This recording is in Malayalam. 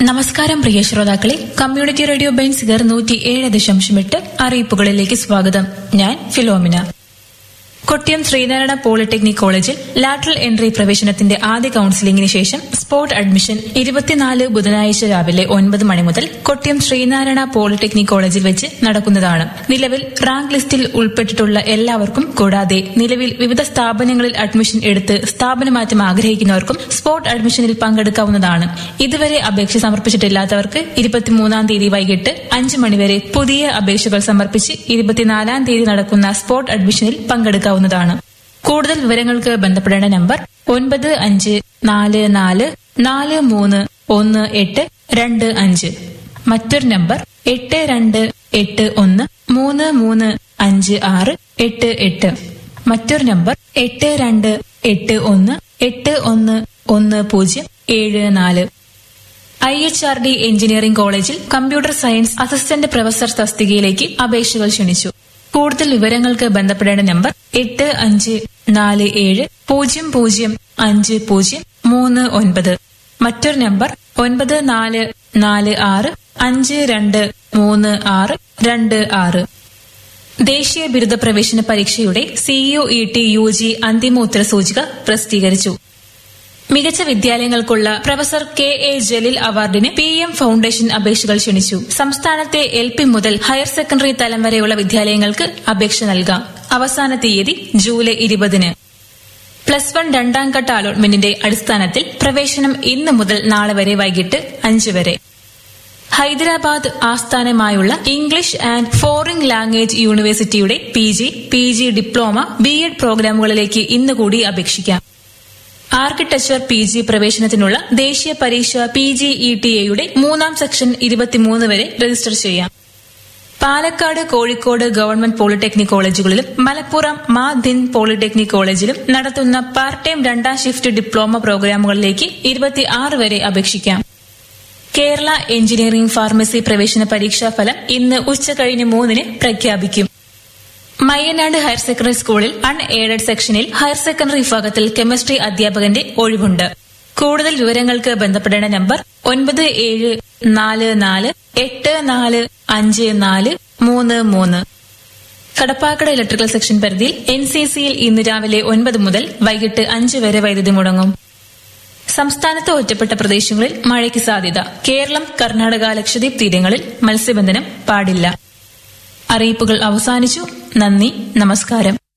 നമസ്കാരം പ്രിയ ശ്രോതാക്കളെ കമ്മ്യൂണിറ്റി റേഡിയോ ബെൻസിഗർ നൂറ്റി ഏഴ് ദശാംശം എട്ട് അറിയിപ്പുകളിലേക്ക് സ്വാഗതം ഞാൻ ഫിലോമിന കൊട്ടിയം ശ്രീനാരായണ പോളിടെക്നിക് കോളേജിൽ ലാറ്ററൽ എൻട്രി പ്രവേശനത്തിന്റെ ആദ്യ കൌൺസിലിംഗിന് ശേഷം സ്പോട്ട് അഡ്മിഷൻ ഇരുപത്തിനാല് ബുധനാഴ്ച രാവിലെ ഒൻപത് മണി മുതൽ കൊട്ടിയം ശ്രീനാരായണ പോളിടെക്നിക് കോളേജിൽ വെച്ച് നടക്കുന്നതാണ് നിലവിൽ റാങ്ക് ലിസ്റ്റിൽ ഉൾപ്പെട്ടിട്ടുള്ള എല്ലാവർക്കും കൂടാതെ നിലവിൽ വിവിധ സ്ഥാപനങ്ങളിൽ അഡ്മിഷൻ എടുത്ത് സ്ഥാപനമാറ്റം ആഗ്രഹിക്കുന്നവർക്കും സ്പോട്ട് അഡ്മിഷനിൽ പങ്കെടുക്കാവുന്നതാണ് ഇതുവരെ അപേക്ഷ സമർപ്പിച്ചിട്ടില്ലാത്തവർക്ക് ഇരുപത്തിമൂന്നാം തീയതി വൈകിട്ട് അഞ്ച് മണിവരെ പുതിയ അപേക്ഷകൾ സമർപ്പിച്ച് ഇരുപത്തിനാലാം തീയതി നടക്കുന്ന സ്പോട്ട് അഡ്മിഷനിൽ പങ്കെടുക്കാവുന്നതാണ് കൂടുതൽ വിവരങ്ങൾക്ക് ബന്ധപ്പെടേണ്ട നമ്പർ ഒൻപത് അഞ്ച് നാല് നാല് നാല് മൂന്ന് ഒന്ന് എട്ട് രണ്ട് അഞ്ച് മറ്റൊരു നമ്പർ എട്ട് രണ്ട് എട്ട് ഒന്ന് മൂന്ന് മൂന്ന് അഞ്ച് ആറ് എട്ട് എട്ട് മറ്റൊരു നമ്പർ എട്ട് രണ്ട് എട്ട് ഒന്ന് എട്ട് ഒന്ന് ഒന്ന് പൂജ്യം ഏഴ് നാല് I H R D engineering കോളേജിൽ കമ്പ്യൂട്ടർ സയൻസ് അസിസ്റ്റന്റ് പ്രൊഫസർ തസ്തികയിലേക്ക് അപേക്ഷകൾ ക്ഷണിച്ചു കൂടുതൽ വിവരങ്ങൾക്ക് ബന്ധപ്പെടേണ്ട നമ്പർ എട്ട് അഞ്ച് നാല് ഏഴ് പൂജ്യം പൂജ്യം അഞ്ച് പൂജ്യം മൂന്ന് ഒൻപത് മറ്റൊരു നമ്പർ ഒൻപത് നാല് നാല് ആറ് അഞ്ച് രണ്ട് മൂന്ന് ആറ് രണ്ട് ആറ് ദേശീയ ബിരുദ പ്രവേശന പരീക്ഷയുടെ CU E T U G അന്തിമ ഉത്തരസൂചിക പ്രസിദ്ധീകരിച്ചു മികച്ച വിദ്യാലയങ്ങൾക്കുള്ള പ്രൊഫസർ കെ എ ജലീൽ അവാർഡിന് പി എം ഫൌണ്ടേഷൻ അപേക്ഷകൾ ക്ഷണിച്ചു സംസ്ഥാനത്തെ എൽ പി മുതൽ ഹയർ സെക്കൻഡറി തലം വരെയുള്ള വിദ്യാലയങ്ങൾക്ക് അപേക്ഷ നൽകാം അവസാന തീയതി ജൂലൈ ഇരുപതിന് പ്ലസ് വൺ രണ്ടാം ഘട്ട അലോട്ട്മെന്റിന്റെ അടിസ്ഥാനത്തിൽ പ്രവേശനം ഇന്ന് മുതൽ നാളെ വരെ വൈകിട്ട് അഞ്ച് വരെ ഹൈദരാബാദ് ആസ്ഥാനമായുള്ള ഇംഗ്ലീഷ് ആൻഡ് ഫോറിൻ ലാംഗ്വേജ് യൂണിവേഴ്സിറ്റിയുടെ P G P G diploma B Ed പ്രോഗ്രാമുകളിലേക്ക് ഇന്ന് കൂടി അപേക്ഷിക്കാം ആർക്കിടെക്ചർ പി ജി പ്രവേശനത്തിനുള്ള ദേശീയ പരീക്ഷ പി ജി ഇ ടി എയുടെ മൂന്നാം സെക്ഷൻ ഇരുപത്തിമൂന്ന് വരെ രജിസ്റ്റർ ചെയ്യാം പാലക്കാട് കോഴിക്കോട് ഗവൺമെന്റ് പോളിടെക്നിക് കോളേജുകളിലും മലപ്പുറം മാ ദിൻ പോളിടെക്നിക് കോളേജിലും നടത്തുന്ന പാർട്ട് ടൈം രണ്ടാം ഷിഫ്റ്റ് ഡിപ്ലോമ പ്രോഗ്രാമുകളിലേക്ക് ഇരുപത്തിയാറ് വരെ അപേക്ഷിക്കാം കേരള എഞ്ചിനീയറിംഗ് ഫാർമസി പ്രവേശന പരീക്ഷാ ഫലം ഇന്ന് ഉച്ചകഴിഞ്ഞ് മൂന്നിന് പ്രഖ്യാപിക്കും മയ്യനാട് ഹയർ സെക്കൻഡറി സ്കൂളിൽ അൺ എയ്ഡഡ് സെക്ഷനിൽ ഹയർ സെക്കൻഡറി വിഭാഗത്തിൽ കെമിസ്ട്രി അധ്യാപകന്റെ ഒഴിവുണ്ട് കൂടുതൽ വിവരങ്ങൾക്ക് ബന്ധപ്പെടേണ്ട നമ്പർ ഒൻപത് ഏഴ് നാല് നാല് എട്ട് നാല് അഞ്ച് നാല് മൂന്ന് മൂന്ന് കടപ്പാക്കട ഇലക്ട്രിക്കൽ സെക്ഷൻ പരിധിയിൽ എൻ സി സിയിൽ ഇന്ന് രാവിലെ ഒൻപത് മുതൽ വൈകിട്ട് അഞ്ച് വരെ വൈദ്യുതി മുടങ്ങും സംസ്ഥാനത്ത് ഒറ്റപ്പെട്ട പ്രദേശങ്ങളിൽ മഴയ്ക്ക് സാധ്യത കേരളം കർണാടക ലക്ഷദ്വീപ് തീരങ്ങളിൽ മത്സ്യബന്ധനം പാടില്ല അറിയിപ്പുകൾ അവസാനിച്ചു നന്ദി നമസ്കാരം